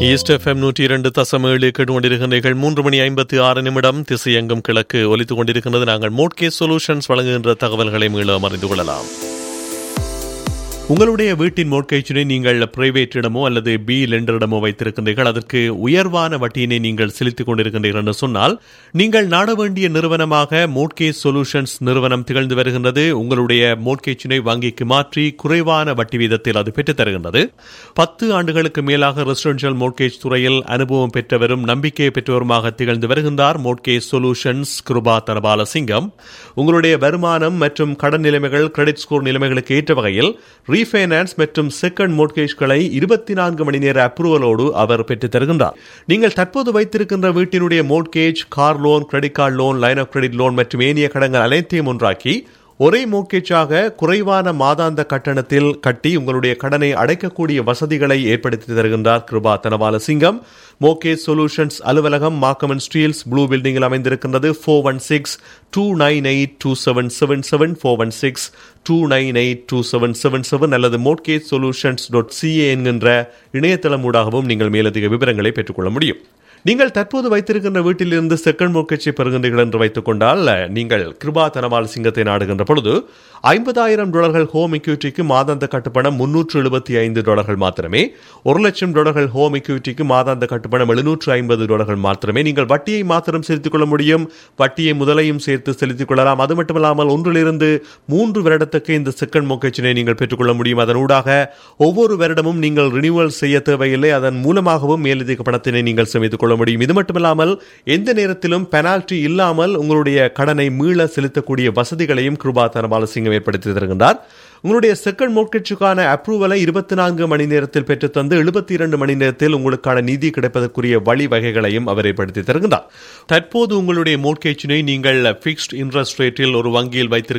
east FM நூற்றி இரண்டு தசம் ஏழு கேட்டுக்கொண்டிருக்கின்றீர்கள் மூன்று மணி ஐம்பத்தி ஆறு நிமிடம் திசையெங்கும் கிழக்கு ஒலித்துக் கொண்டிருக்கின்றது நாங்கள் மோட்கேஸ் சொல்யூஷன்ஸ் வழங்குகின்ற தகவல்களை மீளம் அறிந்து கொள்ளலாம் உங்களுடைய வீட்டின் மோட்கேஜினை நீங்கள் பிரைவேட்டிடமோ அல்லது பி லெண்டரிடமோ வைத்திருக்கின்றீர்கள் அதற்கு உயர்வான வட்டியினை நீங்கள் செலுத்திக் கொண்டிருக்கின்றீர்கள் என்று சொன்னால் நீங்கள் நாட வேண்டிய நிறுவனமாக மோட்கேஜ் சொல்யூஷன்ஸ் நிறுவனம் திகழ்ந்து வருகின்றது உங்களுடைய மோட்கேஜினை வங்கிக்கு மாற்றி குறைவான வட்டி வீதத்தில் அது பெற்றுத் தருகின்றது பத்து ஆண்டுகளுக்கு மேலாக ரெசிடென்ஷியல் மோட்கேஜ் துறையில் அனுபவம் பெற்றவரும் நம்பிக்கை பெற்றவருமாக திகழ்ந்து வருகின்றார் மோட்கேஜ் சொல்யூஷன்ஸ் கிருபா தனபால சிங்கம் உங்களுடைய வருமானம் மற்றும் கடன் நிலைமைகள் கிரெடிட் ஸ்கோர் நிலைமைகளுக்கு ஏற்ற வகையில் ரீஃபைனான்ஸ் மற்றும் செகண்ட் மோட்கேஜ்களை இருபத்தி நான்கு மணி நேர அப்ரூவலோடு அவர் பெற்றுத் தருகின்றார் நீங்கள் தற்போது வைத்திருக்கின்ற வீட்டினுடைய mortgage car loan credit card loan line of credit loan மற்றும் ஏனைய கடன்கள் அனைத்தையும் ஒன்றாக்கி ஒரே மோட்கேஜாக குறைவான மாதாந்த கட்டணத்தில் கட்டி உங்களுடைய கடனை அடைக்கக்கூடிய வசதிகளை ஏற்படுத்தி தருகின்றார் கிருபா தனபால சிங்கம் மோகேஜ் சொல்யூஷன்ஸ் அலுவலகம் மாக்கமன் ஸ்டீல்ஸ் ப்ளூ பில்டிங்கில் அமைந்திருக்கின்றது four one six two nine eight two seven seven seven four one six two nine eight two seven seven seven அல்லது மோட்கேஜ் சொல்யூஷன்ஸ் டாட் சிஏ என்கின்ற இணையதளம் ஊடாகவும் நீங்கள் மேலதிக விவரங்களை பெற்றுக்கொள்ள முடியும் நீங்கள் தற்போது வைத்திருக்கின்ற வீட்டிலிருந்து செகண்ட் மோக்கேஜை பெறுகின்றீர்கள் என்று வைத்துக் கொண்டால் நீங்கள் கிருபா தனபால் சிங்கத்தை நாடுகின்ற பொழுது ஐம்பதாயிரம் டாலர்கள் ஹோம் இக்யூட்டிக்கு மாதாந்த கட்டுப்பணம் முன்னூற்று எழுபத்தி ஐந்து டாலர்கள் மாத்திரமே ஒரு லட்சம் டாலர்கள் ஹோம் இக்யூட்டிக்கு மாதாந்த கட்டுப்பணம் எழுநூற்று ஐம்பது டாலர்கள் மாத்திரமே நீங்கள் வட்டியை மாத்திரம் செலுத்திக் கொள்ள முடியும் வட்டியை முதலையும் சேர்த்து செலுத்திக் கொள்ளலாம் அது மட்டுமல்லாமல் ஒன்றிலிருந்து மூன்று வருடத்துக்கு இந்த செகண்ட் மோக்கேஜினை நீங்கள் பெற்றுக்கொள்ள முடியும் அதனூடாக ஒவ்வொரு வருடமும் நீங்கள் ரினியூவல் செய்ய தேவையில்லை அதன் மூலமாகவும் மேலதிக பணத்தினை நீங்கள் சேமித்துக் கொள்ள முடியும் இது மட்டுமில்லாமல் எந்த நேரத்திலும் பெனால்டி இல்லாமல் உங்களுடைய கடனை மீள செலுத்தக்கூடிய வசதிகளையும் கிருபா தனபாலசிங்கம் ஏற்படுத்தி தருகின்றார் உங்களுடைய செகண்ட் மோட்கேஜுக்கான அப்ரூவலை இருபத்தி நான்கு மணி நேரத்தில் பெற்றுத்தந்து எழுபத்தி இரண்டு மணி நேரத்தில் உங்களுக்கான நிதி கிடைப்பதற்குரிய வழிவகைகளையும் அவர் ஏற்படுத்தி தருகின்றார் தற்போது உங்களுடைய மோட்கேஜினை நீங்கள் பிக்ஸ்ட் இன்ட்ரெஸ்ட் ரேட்டில் ஒரு வங்கியில் வைத்திருக்க